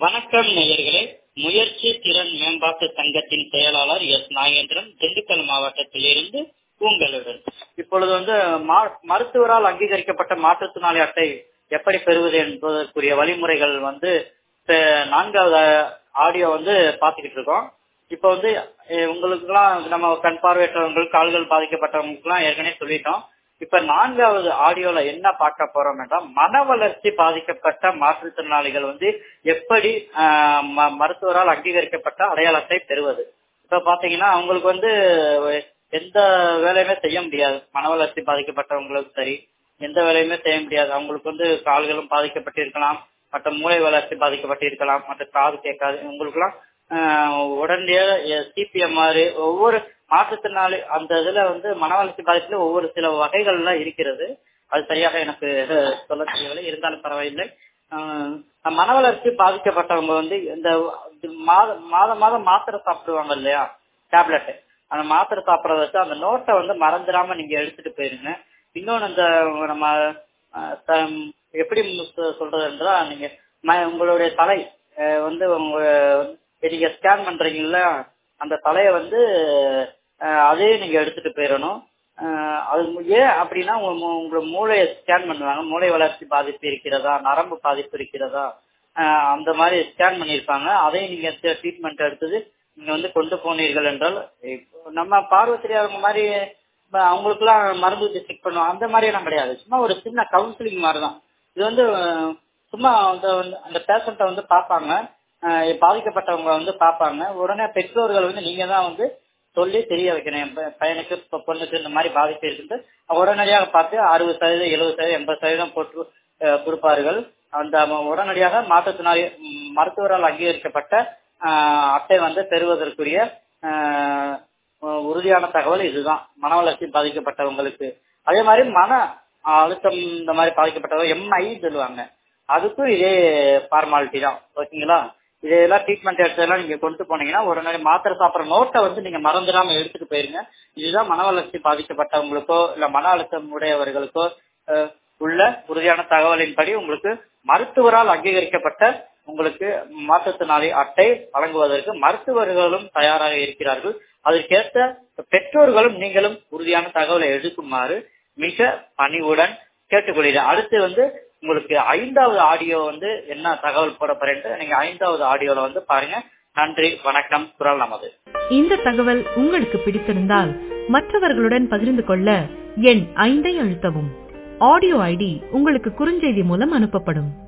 வணக்கம் நேயர்களே முயற்சி திறன் மேம்பாட்டு சங்கத்தின் செயலாளர் எஸ் நாகேந்திரன் திண்டுக்கல் மாவட்டத்திலிருந்து உங்களுடன் இப்பொழுது வந்து மா- மருத்துவரால் அங்கீகரிக்கப்பட்ட மாற்றுத்திறனாளி அட்டை எப்படி பெறுவது என்பதற்குரிய வழிமுறைகள் வந்து அஹ், நான்காவது ஆடியோ வந்து பாத்துக்கிட்டு இருக்கோம் இப்ப வந்து உங்களுக்கு எல்லாம் நம்ம கண் பார்வையற்றவர்கள் கால்கள் பாதிக்கப்பட்டவங்களுக்கு எல்லாம் ஏற்கனவே சொல்லிட்டோம் இப்ப நான்காவது ஆடியோல என்ன பார்க்க போறோம் என்றால் மன வளர்ச்சி பாதிக்கப்பட்ட மாற்றுத்திறனாளிகள் வந்து எப்படி ஆஹ், ம- மருத்துவரால் அங்கீகரிக்கப்பட்ட அடையாளத்தை பெறுவது இப்ப பாத்தீங்கன்னா அவங்களுக்கு வந்து எந்த வேலையுமே செய்ய முடியாது மன வளர்ச்சி பாதிக்கப்பட்டவங்களுக்கு சரி எந்த வேலையுமே செய்ய முடியாது அவங்களுக்கு வந்து கால்களும் பாதிக்கப்பட்டிருக்கலாம் மற்ற மூளை வளர்ச்சி பாதிக்கப்பட்டிருக்கலாம் மற்ற காது கேட்காது உங்களுக்குலாம் உடனடியாக சிபிஎம்ஆர் ஒவ்வொரு மாற்றுத்திறனாளி அந்த இதுல வந்து மன வளர்ச்சி பாதிப்புல ஒவ்வொரு சில வகைகள்லாம் இருக்கிறது அது சரியாக எனக்கு அஹ், சொல்ல தெரியவில்லை இருந்தாலும் பரவாயில்லை ஆஹ், மன வளர்ச்சி பாதிக்கப்பட்டவங்க வந்து இந்த மாதம் மாதம் மாதம் மாத்திரை சாப்பிடுவாங்க இல்லையா டேப்லெட் அந்த மாத்திரை சாப்பிடறத வச்சு அந்த நோட்டை வந்து மறந்துடாம நீங்க எடுத்துட்டு போயிருங்க இன்னொன்னு இந்த நம்ம அஹ், த- எப்படி சொ- சொல்றது என்றால் நீங்க ம- உங்களுடைய தலை அஹ், வந்து உங்க நீங்க ஸ்கேன் பண்றீங்கல்ல அந்த தலையை வந்து அஹ், அதையும் நீங்க எடுத்துட்டு போயிடணும் அஹ், அது மு- ஏன் அப்படின்னா உங்க மூ- உங்க மூளையை ஸ்கேன் பண்ணுவாங்க மூளை வளர்ச்சி பாதிப்பு இருக்கிறதா நரம்பு பாதிப்பு இருக்கிறதா அஹ், அந்த மாதிரி ஸ்கேன் பண்ணியிருப்பாங்க அதையும் நீங்க ட்ரீட்மெண்ட் எடுத்தது நீங்க வந்து கொண்டு போனீர்கள் என்றால் இப்போ நம்ம பார்வை தெரியாதவங்க மாதிரி இப்ப அவங்களுக்குலாம் மருந்து ஊத்தி செக் பண்ணுவோம் அந்த மாதிரி எல்லாம் கிடையாது சும்மா ஒரு சின்ன கவுன்சிலிங் மாதிரி தான் இது வந்து அஹ், சும்மா அந்த அந்த பேஷண்ட்டை வந்து பார்ப்பாங்க அஹ், பாதிக்கப்பட்டவங்க வந்து பார்ப்பாங்க உடனே பெற்றோர்கள் வந்து நீங்க தான் வந்து சொல்லி தெரிய வைக்கணும் என் ப- பையனுக்கு இப்ப பொண்ணுக்கு இந்த மாதிரி பாதிப்பு இருக்குது உடனடியாக பார்த்து அறுபது சதவீதம் எழுபது சதவீதம் எண்பது சதவீதம் போட்டு அஹ், கொடுப்பார்கள் அந்த ம- உடனடியாக மாற்றுத்திறனாளி ம், மருத்துவரால் அங்கீகரிக்கப்பட்ட அஹ், அட்டை வந்து பெறுவதற்குரிய அஹ், உறுதியான தகவல் இதுதான் மன வளர்ச்சி பாதிக்கப்பட்டவங்களுக்கு அதே மாதிரி மன அழுத்தம் இந்த மாதிரி பாதிக்கப்பட்டவங்க எம்ஐ சொல்லுவாங்க அதுக்கும் இதே ஃபார்மாலிட்டி தான் ஓகேங்களா இதெல்லாம் ட்ரீட்மெண்ட் எடுத்ததெல்லாம் நீங்க கொண்டு போனீங்கன்னா ஒரு நாள் மாத்திரை சாப்பிட்ற நோட்டை வந்து நீங்க மறந்துடாம எடுத்துட்டு போயிருங்க இதுதான் மன வளர்ச்சி பாதிக்கப்பட்டவங்களுக்கோ இல்ல மன அழுத்தம் உடையவர்களுக்கோ அஹ், உள்ள உறுதியான தகவலின்படி உங்களுக்கு மருத்துவரால் அங்கீகரிக்கப்பட்ட உங்களுக்கு மாற்றுத்திறனாளி அட்டை வழங்குவதற்கு மருத்துவர்களும் தயாராக இருக்கிறார்கள் அதற்கேற்ற பெற்றோர்களும் நீங்களும் உறுதியான தகவலை எடுக்குமாறு மிக பணிவுடன் கேட்டுக்கொள்கிறேன் அடுத்து வந்து உங்களுக்கு ஐந்தாவது ஆடியோ வந்து என்ன தகவல் போட போறேன்ட்டு நீங்க ஐந்தாவது ஆடியோல வந்து பாருங்க நன்றி வணக்கம் குரல் நமது இந்த தகவல் உங்களுக்கு பிடித்திருந்தால் மற்றவர்களுடன் பகிர்ந்து கொள்ள எண் ஐந்தை அழுத்தவும் ஆடியோ ஐடி உங்களுக்கு குறுஞ்செய்தி மூலம் அனுப்பப்படும்